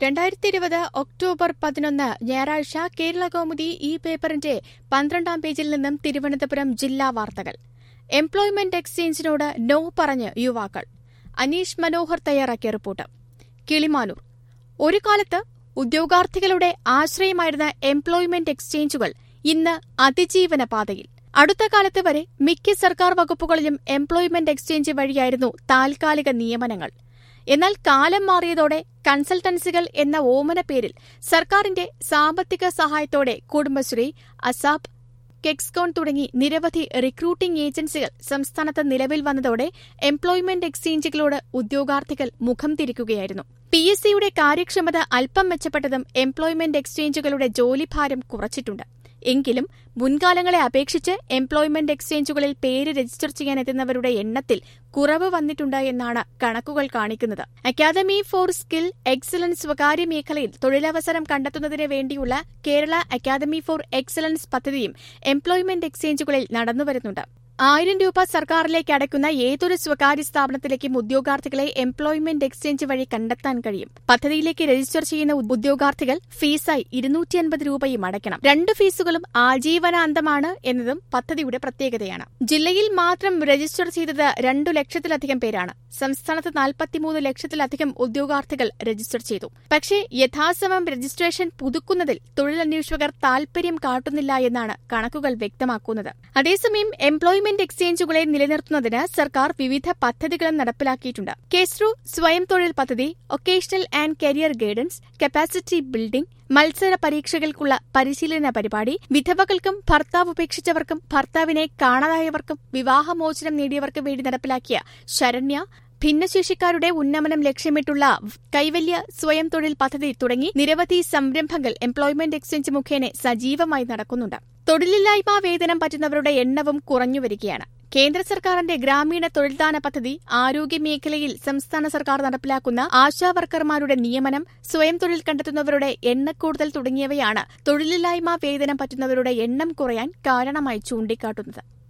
രണ്ടായിരത്തി ഇരുപത് ഒക്ടോബർ പതിനൊന്ന് ഞായറാഴ്ച കേരള കൗമുദി ഈ പേപ്പറിന്റെ പന്ത്രണ്ടാം പേജിൽ നിന്നും തിരുവനന്തപുരം ജില്ലാ വാർത്തകൾ എംപ്ലോയ്മെന്റ് എക്സ്ചേഞ്ചിനോട് നോ പറഞ്ഞ് യുവാക്കൾ അനീഷ് മനോഹർ തയ്യാറാക്കിയ റിപ്പോർട്ട് കിളിമാനൂർ ഒരു കാലത്ത് ഉദ്യോഗാർത്ഥികളുടെ ആശ്രയമായിരുന്ന എംപ്ലോയ്മെന്റ് എക്സ്ചേഞ്ചുകൾ ഇന്ന് അതിജീവന പാതയിൽ അടുത്ത കാലത്ത് വരെ മിക്ക സർക്കാർ വകുപ്പുകളിലും എംപ്ലോയ്മെന്റ് എക്സ്ചേഞ്ച് വഴിയായിരുന്നു താൽക്കാലിക നിയമനങ്ങൾ എന്നാൽ കാലം മാറിയതോടെ കൺസൾട്ടൻസികൾ എന്ന ഓമന പേരിൽ സർക്കാരിന്റെ സാമ്പത്തിക സഹായത്തോടെ കുടുംബശ്രീ അസാപ് കെക്സ്കോൺ തുടങ്ങി നിരവധി റിക്രൂട്ടിംഗ് ഏജൻസികൾ സംസ്ഥാനത്ത് നിലവിൽ വന്നതോടെ എംപ്ലോയ്മെന്റ് എക്സ്ചേഞ്ചുകളോട് ഉദ്യോഗാർത്ഥികൾ മുഖം തിരിക്കുകയായിരുന്നു പി എസ് സിയുടെ കാര്യക്ഷമത അല്പം മെച്ചപ്പെട്ടതും എംപ്ലോയ്മെന്റ് എക്സ്ചേഞ്ചുകളുടെ ജോലിഭാരം കുറച്ചിട്ടുണ്ട് എങ്കിലും മുൻകാലങ്ങളെ അപേക്ഷിച്ച് എംപ്ലോയ്മെന്റ് എക്സ്ചേഞ്ചുകളിൽ പേര് രജിസ്റ്റർ ചെയ്യാനെത്തുന്നവരുടെ എണ്ണത്തിൽ കുറവ് വന്നിട്ടുണ്ട് എന്നാണ് കണക്കുകൾ കാണിക്കുന്നത് അക്കാദമി ഫോർ സ്കിൽ എക്സലൻസ് സ്വകാര്യ മേഖലയിൽ തൊഴിലവസരം കണ്ടെത്തുന്നതിന് വേണ്ടിയുള്ള കേരള അക്കാദമി ഫോർ എക്സലൻസ് പദ്ധതിയും എംപ്ലോയ്മെന്റ് എക്സ്ചേഞ്ചുകളിൽ നടന്നുവരുന്നുണ്ട് ആയിരം രൂപ സർക്കാരിലേക്ക് അടയ്ക്കുന്ന ഏതൊരു സ്വകാര്യ സ്ഥാപനത്തിലേക്കും ഉദ്യോഗാർത്ഥികളെ എംപ്ലോയ്മെന്റ് എക്സ്ചേഞ്ച് വഴി കണ്ടെത്താൻ കഴിയും പദ്ധതിയിലേക്ക് രജിസ്റ്റർ ചെയ്യുന്ന ഉദ്യോഗാർത്ഥികൾ ഫീസായി ഇരുന്നൂറ്റി അൻപത് രൂപയും അടയ്ക്കണം രണ്ട് ഫീസുകളും ആജീവനാന്തമാണ് എന്നതും പദ്ധതിയുടെ പ്രത്യേകതയാണ് ജില്ലയിൽ മാത്രം രജിസ്റ്റർ ചെയ്തത് രണ്ടു ലക്ഷത്തിലധികം പേരാണ് സംസ്ഥാനത്ത് നാൽപ്പത്തിമൂന്ന് ലക്ഷത്തിലധികം ഉദ്യോഗാർത്ഥികൾ രജിസ്റ്റർ ചെയ്തു പക്ഷേ യഥാസമം രജിസ്ട്രേഷൻ പുതുക്കുന്നതിൽ തൊഴിലന്വേഷകർ താൽപര്യം കാട്ടുന്നില്ല എന്നാണ് കണക്കുകൾ വ്യക്തമാക്കുന്നത് അതേസമയം എംപ്ലോയ്മെന്റ് എക്സ്ചേഞ്ചുകളെ നിലനിർത്തുന്നതിന് സർക്കാർ വിവിധ പദ്ധതികളും നടപ്പിലാക്കിയിട്ടുണ്ട് കേസ്രു സ്വയം തൊഴിൽ പദ്ധതി vocational and career guidance capacity building മത്സര പരീക്ഷകൾക്കുള്ള പരിശീലന പരിപാടി വിധവകൾക്കും ഭർത്താവ് ഉപേക്ഷിച്ചവർക്കും ഭർത്താവിനെ കാണാതായവർക്കും വിവാഹമോചനം നേടിയവർക്കും വേണ്ടി നടപ്പിലാക്കിയ ശരണ്യ ഭിന്നശേഷിക്കാരുടെ ഉന്നമനം ലക്ഷ്യമിട്ടുള്ള കൈവല്യ സ്വയം തൊഴിൽ പദ്ധതി തുടങ്ങി നിരവധി സംരംഭങ്ങൾ എംപ്ലോയ്മെന്റ് എക്സ്ചേഞ്ച് മുഖേന സജീവമായി നടക്കുന്നുണ്ട് തൊഴിലില്ലായ്മ വേതനം പറ്റുന്നവരുടെ എണ്ണവും കുറഞ്ഞുവരികയാണ് കേന്ദ്ര സർക്കാരിന്റെ ഗ്രാമീണ തൊഴിൽദാന പദ്ധതി ആരോഗ്യമേഖലയിൽ സംസ്ഥാന സർക്കാർ നടപ്പിലാക്കുന്ന ആശാവർക്കർമാരുടെ നിയമനം സ്വയം തൊഴിൽ കണ്ടെത്തുന്നവരുടെ എണ്ണക്കൂടുതൽ തുടങ്ങിയവയാണ് തൊഴിലില്ലായ്മ വേതനം പറ്റുന്നവരുടെ എണ്ണം കുറയാൻ കാരണമായി ചൂണ്ടിക്കാട്ടുന്നത്